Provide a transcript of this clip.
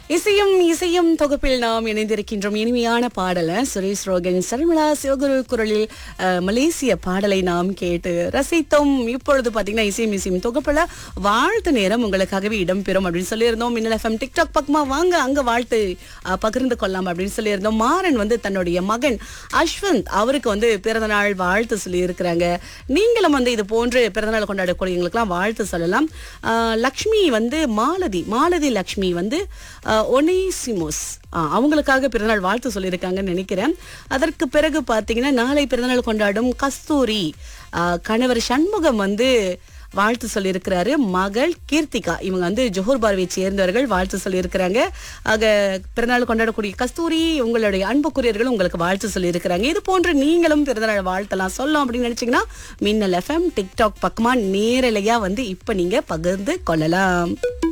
இசையும் இசையும் தொகுப்பில் நாம் இணைந்திருக்கின்றோம் இனிமையான பாடல சுரேஷ் ரோகன் சர்மிளா சிவகுரு குரலில் அஹ், மலேசிய பாடலை நாம் கேட்டு ரசித்தோம் இப்பொழுது பாத்தீங்கன்னா இசையும் இசையும் தொகுப்புல வாழ்த்து நேரம் உங்களுக்காகவே இடம்பெறும் அப்படின்னு சொல்லியிருந்தோம் மின்னல் எஃப்எம் டிக்டாக் பக்கமா வாங்க அங்க வாழ்த்து அஹ், பகிர்ந்து கொள்ளலாம் அப்படின்னு சொல்லியிருந்தோம் மாறன் வந்து தன்னுடைய மகன் அஸ்வந்த் அவருக்கு வந்து பிறந்த நாள் வாழ்த்து சொல்லி இருக்கிறாங்க நீங்களும் வந்து இது போன்று பிறந்தநாள் கொண்டாடக்கூடியவங்களுக்குலாம் வாழ்த்து சொல்லலாம் அஹ், லக்ஷ்மி வந்து மாலதி மாலதி லக்ஷ்மி வந்து அஹ், ஒனேசிமோஸ் அஹ், அவங்களுக்காக பிறந்தநாள் வாழ்த்து சொல்லியிருக்காங்கன்னு நினைக்கிறேன் அதற்கு பிறகு பார்த்தீங்கன்னா நாளை பிறந்தநாள் கொண்டாடும் கஸ்தூரி அஹ், கணவர் சண்முகம் வந்து வாழ்த்து சொல்லியிருக்கிறாரு மகள் கீர்த்திகா இவங்க வந்து ஜோஹர் பார்வை சேர்ந்தவர்கள் வாழ்த்து சொல்லியிருக்கிறாங்க ஆக பிறந்தநாள் கொண்டாடக்கூடிய கஸ்தூரி உங்களுடைய அன்புக்குரியர்கள் உங்களுக்கு வாழ்த்து சொல்லியிருக்கிறாங்க இது போன்று நீங்களும் பிறந்தநாள் வாழ்த்தலாம் சொல்லலாம் அப்படின்னு நினைச்சீங்கன்னா மின்னல் எஃப்எம் டிக்டாக் பக்கமா நேரலையா வந்து இப்ப நீங்க பகிர்ந்து கொள்ளலாம்